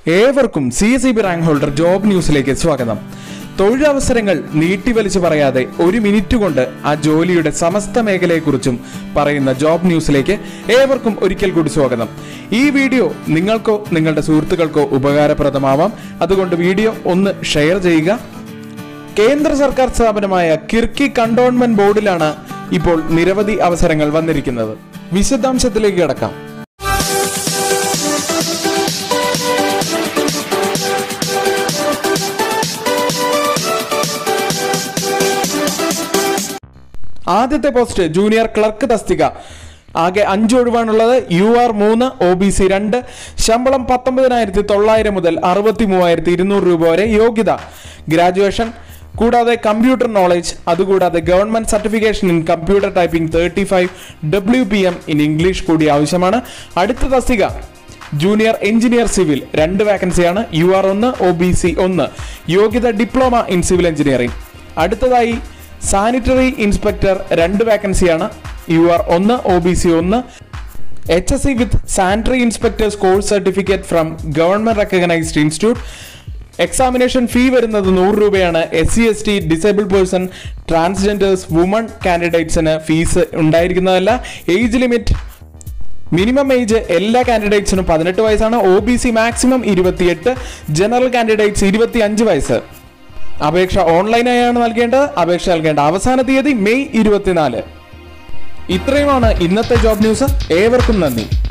ഏവർക്കും C S E B rank holder job ന്യൂസിലേക്ക് സ്വാഗതം തൊഴിലവസരങ്ങൾ നീട്ടിവലിച്ചു പറയാതെ ഒരു മിനിറ്റ് കൊണ്ട് ആ ജോലിയുടെ സമസ്ത മേഖലയെക്കുറിച്ചും പറയുന്ന ജോബ് ന്യൂസിലേക്ക് ഏവർക്കും ഒരിക്കൽ കൂടി സ്വാഗതം ഈ വീഡിയോ നിങ്ങൾക്കോ നിങ്ങളുടെ സുഹൃത്തുക്കൾക്കോ ഉപകാരപ്രദമാവാം അതുകൊണ്ട് വീഡിയോ ഒന്ന് ഷെയർ ചെയ്യുക കേന്ദ്ര സർക്കാർ സ്ഥാപനമായ കിർക്കി കണ്ടോൺമെന്റ് ബോർഡിലാണ് ഇപ്പോൾ നിരവധി അവസരങ്ങൾ വന്നിരിക്കുന്നത് വിശദാംശത്തിലേക്ക് കിടക്കാം ആദ്യത്തെ പോസ്റ്റ് ജൂനിയർ ക്ലർക്ക് തസ്തിക ആകെ അഞ്ച് ഒഴിവാണുള്ളത് യു ആർ മൂന്ന് ഒ ബി സി രണ്ട് ശമ്പളം പത്തൊമ്പതിനായിരത്തി തൊള്ളായിരം മുതൽ അറുപത്തി മൂവായിരത്തി ഇരുന്നൂറ് രൂപ വരെ യോഗ്യത ഗ്രാജുവേഷൻ കൂടാതെ കമ്പ്യൂട്ടർ നോളജ് അതുകൂടാതെ government certification in computer typing thirty five W P M in English കൂടി ആവശ്യമാണ് അടുത്ത തസ്തിക ജൂനിയർ എഞ്ചിനീയർ സിവിൽ രണ്ട് വാക്കൻസിയാണ് യു ആർ ഒന്ന് ഒ ബി സി ഒന്ന് യോഗ്യത ഡിപ്ലോമ ഇൻ സിവിൽ എഞ്ചിനീയറിംഗ് അടുത്തതായി സാനിറ്ററി ഇൻസ്പെക്ടർ രണ്ട് വാക്കൻസിയാണ് യു ആർ ഒന്ന് ഒ ബി സി ഒന്ന് H S C with sanitary inspectors course certificate from government recognised institute examination fee വരുന്നത് നൂറ് രൂപയാണ് S C S T disable person transgenders woman കാൻഡിഡേറ്റ്സിന് fees ഉണ്ടായിരിക്കുന്നതല്ല ഏജ് ലിമിറ്റ് മിനിമം ഏജ് എല്ലാ കാൻഡിഡേറ്റ്സിനും പതിനെട്ട് വയസ്സാണ് ഒ ബി സി മാക്സിമം ഇരുപത്തിയെട്ട് ജനറൽ കാൻഡിഡേറ്റ്സ് ഇരുപത്തി അഞ്ച് വയസ്സ് അപേക്ഷ ഓൺലൈനായാണ് നൽകേണ്ടത് അപേക്ഷ നൽകേണ്ട അവസാന തീയതി മെയ് ഇരുപത്തിനാല് ഇത്രയുമാണ് ഇന്നത്തെ ജോബ് ന്യൂസ് ഏവർക്കും നന്ദി